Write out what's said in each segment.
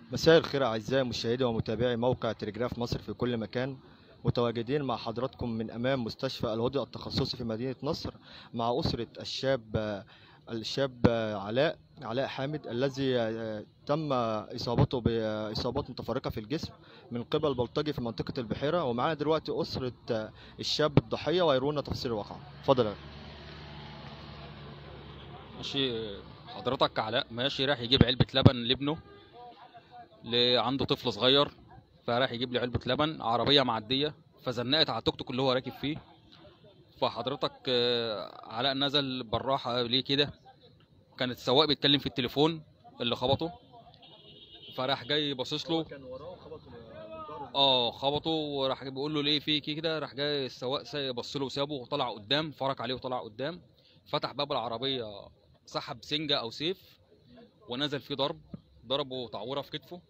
مساء الخير أعزائي مشاهدي ومتابعي موقع تلجراف مصر في كل مكان متواجدين مع حضراتكم من أمام مستشفى الهدى التخصصي في مدينة نصر مع أسرة الشاب الشاب علاء علاء حامد الذي تم إصابته بإصابات متفرقة في الجسم من قبل بلطجي في منطقة البحيرة ومعانا دلوقتي أسرة الشاب الضحية ويرونا تفاصيل الواقعة اتفضل يا ماشي حضرتك علاء ماشي راح يجيب علبة لبن لابنه اللي عنده طفل صغير فراح يجيب لي علبة لبن عربية معدية فزنقت على التوك توك اللي هو راكب فيه فحضرتك آه، علاء نزل بالراحة ليه كده كان السواق بيتكلم في التليفون اللي خبطه فراح جاي باصص له كان وراه خبطه اه خبطه وراح بيقول له ليه في كده راح جاي السواق سا- بص له وسابه وطلع قدام فرك عليه وطلع قدام فتح باب العربيه سحب سنجه او سيف ونزل فيه ضرب ضربه تعوره في كتفه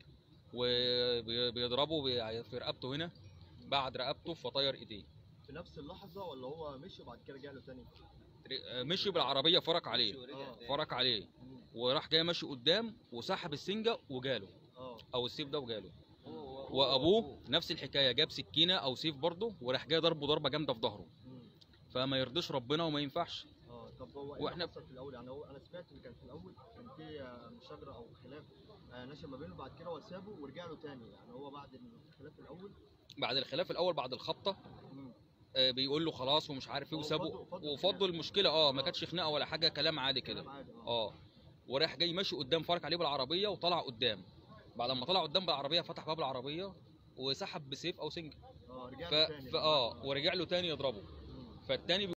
وبيضربه بي- في رقبته هنا بعد رقبته فطير ايديه في نفس اللحظة ولا هو مشي وبعد كده رجع له تاني؟ مشي بالعربيه فرك عليه آه. فرك عليه وراح جاي ماشي قدام وسحب السنجه وجاله اه او السيف ده وجاله وابوه نفس الحكايه جاب سكينه او سيف برضه وراح جاي ضربه ضربه جامده في ظهره فما يرضيش ربنا وما ينفعش اه طب هو ايه وإحنا- اللي حصل في الاول يعني هو انا سمعت ان كان في الاول كان في آه، مشاجره او خلاف آه، نشا ما بينه بعد كده هو سابه ورجع له تاني يعني هو بعد الخلاف الاول بعد الخلاف الاول بعد الخبطه آه، بيقول له خلاص ومش عارف ايه هو وسابه فضوا- فضوا وفضوا الخناقة. المشكله اه ما كانتش خناقه ولا حاجه كلام عادي كده كلام عادي اه اه وراح جاي ماشي قدام فرك عليه بالعربيه وطلع قدام بعد ما طلع قدام بالعربيه فتح باب العربيه وسحب بسيف او سنج اه رجع ف... له تاني ف... اه ورجع له تاني يضربه مم. فالتاني